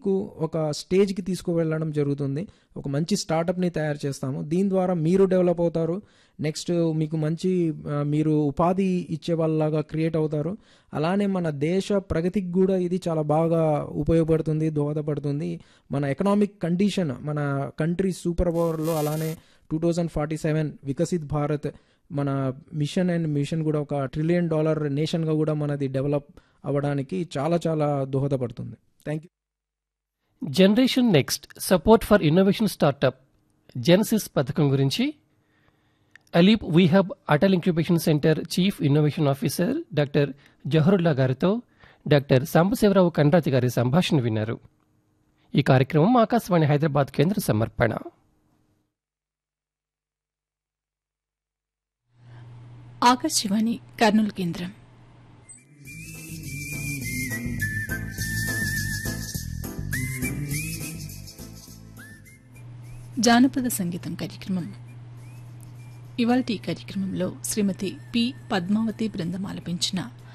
మీకు ఒక స్టేజ్కి తీసుకువెళ్ళడం జరుగుతుంది ఒక మంచి స్టార్టప్ని తయారు చేస్తాము దీని ద్వారా మీరు డెవలప్ అవుతారు నెక్స్ట్ మీకు మంచి ఆ, మీరు ఉపాధి ఇచ్చే వాళ్ళలాగా క్రియేట్ అవుతారు అలానే మన దేశ ప్రగతికి కూడా ఇది చాలా బాగా ఉపయోగపడుతుంది దోహదపడుతుంది మన ఎకనామిక్ కండిషన్ మన కంట్రీ సూపర్ పవర్లో అలానే two thousand forty seven Viksit Bharat మన మిషన్ అండ్ మిషన్ కూడా ఒక ట్రిలియన్ డాలర్ నేషన్గా కూడా మనది డెవలప్ అవ్వడానికి చాలా చాలా దోహదపడుతుంది thank you generation next support for innovation startup genesis పథకం గురించి అలీప్ వీహబ్ Atal incubation centre chief innovation officer doctor Zaharullah గారితో డాక్టర్ సాంబశివరావు కండ్రాతి గారి సంభాషణ విన్నారు ఈ కార్యక్రమం ఆకాశవాణి హైదరాబాద్ కేంద్ర సమర్పణ ఆకాశవాణి కర్నూలు కేంద్రం జానపద సంగీతం కార్యక్రమం ఇవాల్టి కార్యక్రమంలో శ్రీమతి పి పద్మావతి బృందం ఆలపించిన